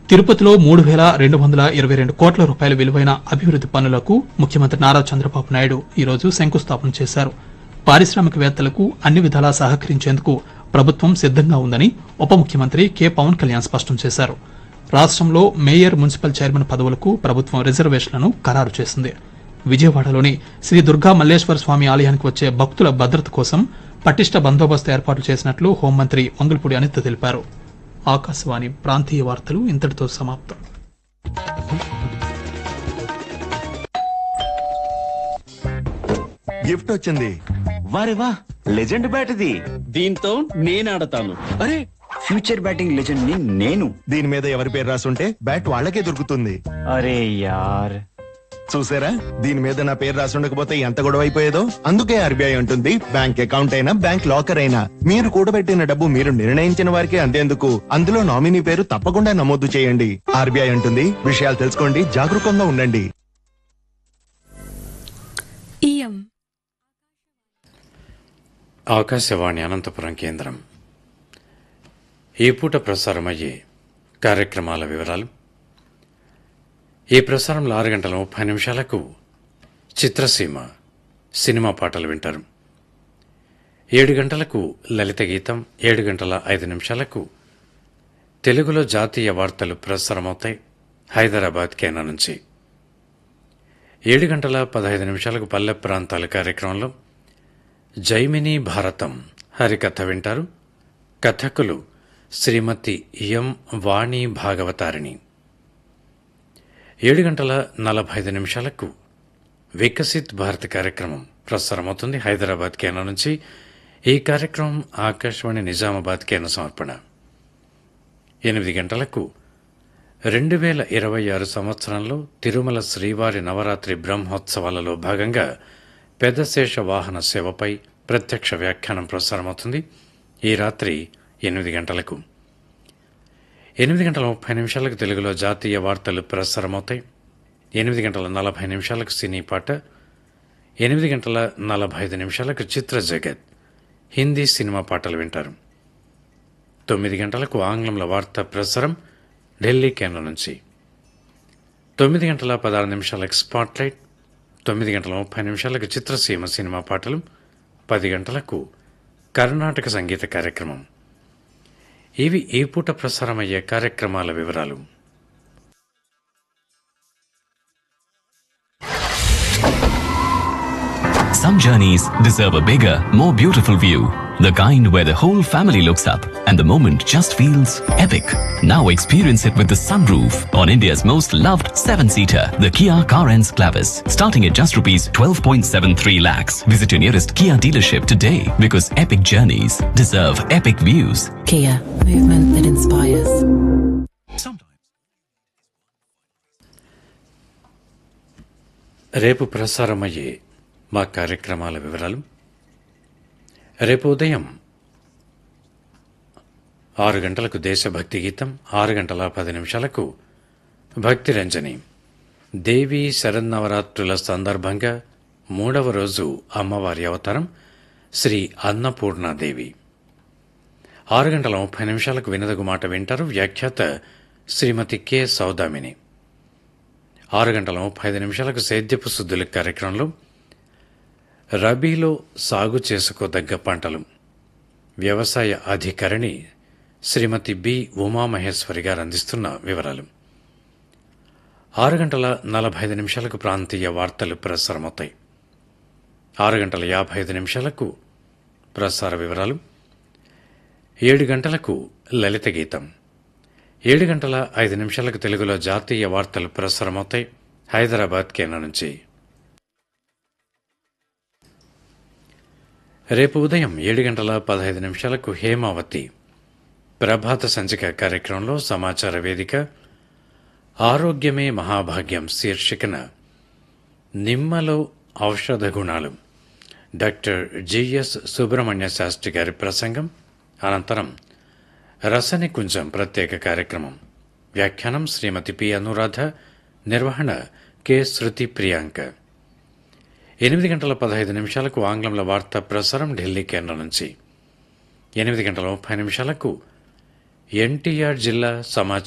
తిరుపతిలో మూడు వేల రెండు వందల ఇరవై రెండు కోట్ల రూపాయల విలువైన అభివృద్ది పనులకు ముఖ్యమంత్రి నారా చంద్రబాబు నాయుడు ఈరోజు శంకుస్థాపన చేశారు పారిశ్రామికవేత్తలకు అన్ని విధాలా సహకరించేందుకు ప్రభుత్వం సిద్దంగా ఉందని ఉప ముఖ్యమంత్రి కె పవన్ కళ్యాణ్ స్పష్టం చేశారు రాష్ట్రంలో మేయర్ మున్సిపల్ చైర్మన్ పదవులకు ప్రభుత్వం రిజర్వేషన్లను ఖరారు చేసింది విజయవాడలోని శ్రీ దుర్గా మల్లేశ్వర స్వామి ఆలయానికి వచ్చే భక్తుల భద్రత కోసం పటిష్ట బందోబస్తు ఏర్పాట్లు చేసినట్లు హోంమంత్రి మంగళపూడి అనిత తెలిపారు ఆకాశవాణి ప్రాంతీయ వార్తలు ఇంతటితో సమాప్తం గిఫ్ట్ వచ్చింది వారే వా లెజెండ్ బ్యాట్ ఇది దీంతో నేను ఆడతాను అరే ఫ్యూచర్ బ్యాటింగ్ లెజెండ్ ని నేను దీని మీద ఎవరి పేరు రాసుంటే బ్యాట్ వాళ్ళకే దొరుకుతుంది అరే యార్ చూసారా దీని మీద నా పేరు రాసుండకపోతే ఎంత గొడవ అయిపోయేదో అందుకే ఆర్బీఐ ఉంటుంది బ్యాంక్ అకౌంట్ అయినా బ్యాంక్ లాకర్ అయినా మీరు కూడబెట్టిన డబ్బు మీరు నిర్ణయించిన వారికి అందేందుకు అందులో నామినీ పేరు తప్పకుండా నమోదు చేయండి ఆర్బీఐ ఉంటుంది విషయాలు తెలుసుకోండి జాగరూకంగా ఉండండి ఇయం ఆకాశవాణి అనంతపురం కేంద్రం ఈ పూట ప్రసారమయ్యే కార్యక్రమాల వివరాలు ఈ ప్రసారంలో ఆరు గంటల ముప్పై నిమిషాలకు చిత్రసీమ సినిమా పాటలు వింటారు ఏడు గంటలకు లలిత గీతం ఏడు గంటల ఐదు నిమిషాలకు తెలుగులో జాతీయ వార్తలు ప్రసారమవుతాయి హైదరాబాద్ కేంద్రం నుంచి ఏడు గంటల పదహైదు నిమిషాలకు పల్లె ప్రాంతాల కార్యక్రమంలో జైమిని భారతం హరికథ వింటారు కథకులు శ్రీమతి ఎం వాణి భాగవతారిణి ఏడు గంటల నలభై ఐదు నిమిషాలకు వికసిత్ భారత్ కార్యక్రమం ప్రసారమవుతుంది హైదరాబాద్ కేంద్రం నుంచి ఈ కార్యక్రమం ఆకాశవాణి నిజామాబాద్ కేంద్ర సమర్పణ ఎనిమిది గంటలకు రెండు వేల ఇరవై ఆరు సంవత్సరంలో తిరుమల శ్రీవారి నవరాత్రి బ్రహ్మోత్సవాలలో భాగంగా పెద్దశేష వాహన సేవపై ప్రత్యక్ష వ్యాఖ్యానం ప్రసారమవుతుంది ఈ రాత్రి ఎనిమిది గంటలకు ఎనిమిది గంటల ముప్పై నిమిషాలకు తెలుగులో జాతీయ వార్తలు ప్రసారమవుతాయి ఎనిమిది గంటల నలభై నిమిషాలకు సినీ పాట ఎనిమిది గంటల నలభై ఐదు నిమిషాలకు చిత్ర జగత్ హిందీ సినిమా పాటలు వింటారు తొమ్మిది గంటలకు ఆంగ్లంలో వార్తా ప్రసారం ఢిల్లీ కేంద్రం నుంచి తొమ్మిది గంటల పదహారు నిమిషాలకు స్పాట్లైట్ తొమ్మిది గంటల ముప్పై నిమిషాలకు చిత్రసీమ సినిమా పాటలు పది గంటలకు కర్ణాటక సంగీత కార్యక్రమం ఇవి ఈ పూట ప్రసారమయ్యే కార్యక్రమాల వివరాలు Some journeys deserve a bigger, more beautiful view. The kind where the whole family looks up and the moment just feels epic. Now experience it with the sunroof on India's most loved seven-seater, the Kia Carens Clavis. Starting at just rupees 12.73 lakhs. Visit your nearest Kia dealership today because epic journeys deserve epic views. Kia, movement that inspires. రేపు ప్రసారమయ్యే మా కార్యక్రమాల వివరాలు రేపు ఉదయం ఆరు గంటలకు దేశభక్తి గీతం ఆరు గంటల పది నిమిషాలకు భక్తి రంజని దేవి శరన్నవరాత్రుల సందర్భంగా మూడవ రోజు అమ్మవారి అవతారం శ్రీ అన్నపూర్ణాదేవి ఆరు గంటల ముప్పై నిమిషాలకు వినదగు మాట వింటారు వ్యాఖ్యాత శ్రీమతి కె సౌదామిని ఆరు గంటల ముప్పై ఐదు నిమిషాలకు సేద్యపు శుద్ధుల కార్యక్రమంలో రబీలో సాగు చేసుకోదగ్గ పంటలు వ్యవసాయ అధికారిణి శ్రీమతి బి ఉమామహేశ్వరి గారు అందిస్తున్న వివరాలు ఆరు గంటల నలభై ఐదు నిమిషాలకు ప్రాంతీయ వార్తలు ప్రసారమవుతాయి ఆరు గంటల యాభై ఐదు నిమిషాలకు ప్రసార వివరాలు ఏడు గంటలకు లలిత గీతం ఏడు గంటల ఐదు నిమిషాలకు తెలుగులో జాతీయ వార్తలు ప్రసారమవుతాయి హైదరాబాద్ కేంద్రం నుంచి రేపు ఉదయం ఏడు గంటల పదహైదు నిమిషాలకు హేమావతి ప్రభాత సంచిక కార్యక్రమంలో సమాచార వేదిక ఆరోగ్యమే మహాభాగ్యం శీర్షికన నిమ్మలో ఔషధ గుణాలు డాక్టర్ జిఎస్ సుబ్రహ్మణ్య శాస్త్రి గారి ప్రసంగం అనంతరం రసనికుంజం ప్రత్యేక కార్యక్రమం వ్యాఖ్యానం శ్రీమతి పి అనురాధ నిర్వహణ కె శృతి ప్రియాంక ఎనిమిది గంటల పదహైదు నిమిషాలకు ఆంగ్లంలో వార్తా ప్రసారం ఢిల్లీ కేంద్రం నుంచి ఎనిమిది గంటల ముప్పై నిమిషాలకు ఎన్టీఆర్ జిల్లా సమాచార